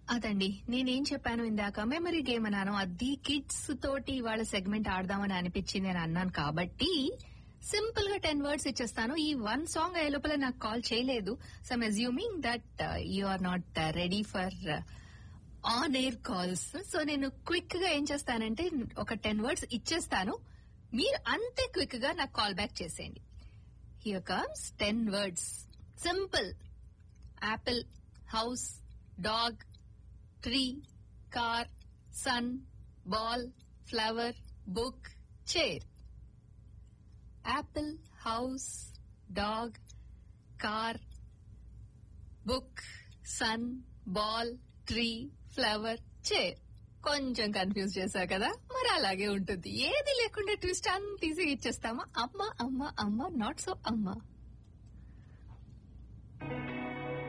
అదండి నేనేం చెప్పాను ఇందాక మెమరీ గేమ్ అన్నాను అది కిడ్స్ తోటి వాళ్ళ సెగ్మెంట్ ఆడదామని అనిపించింది అని అన్నాను కాబట్టి సింపుల్ గా టెన్ వర్డ్స్ ఇచ్చేస్తాను ఈ వన్ సాంగ్ అయ్యే లోపల నాకు కాల్ చేయలేదు so I'm assuming that you are not ready for on air calls so నేను క్విక్ గా ఏం చేస్తానంటే ఒక టెన్ వర్డ్స్ ఇచ్చేస్తాను మీరు అంతే క్విక్ గా నాకు కాల్ బ్యాక్ చేసేయండి here comes ten words simple apple house dog tree car sun ball flower book chair apple house dog car book sun ball tree flower chair కొంచెం కన్ఫ్యూజ్ చేశా కదా మరి అలాగే ఉంటుంది ఏది లేకుండా ట్విస్ట్ అంత ఈజీగా ఇచ్చేస్తామా అమ్మ అమ్మ అమ్మ నాట్ సో అమ్మ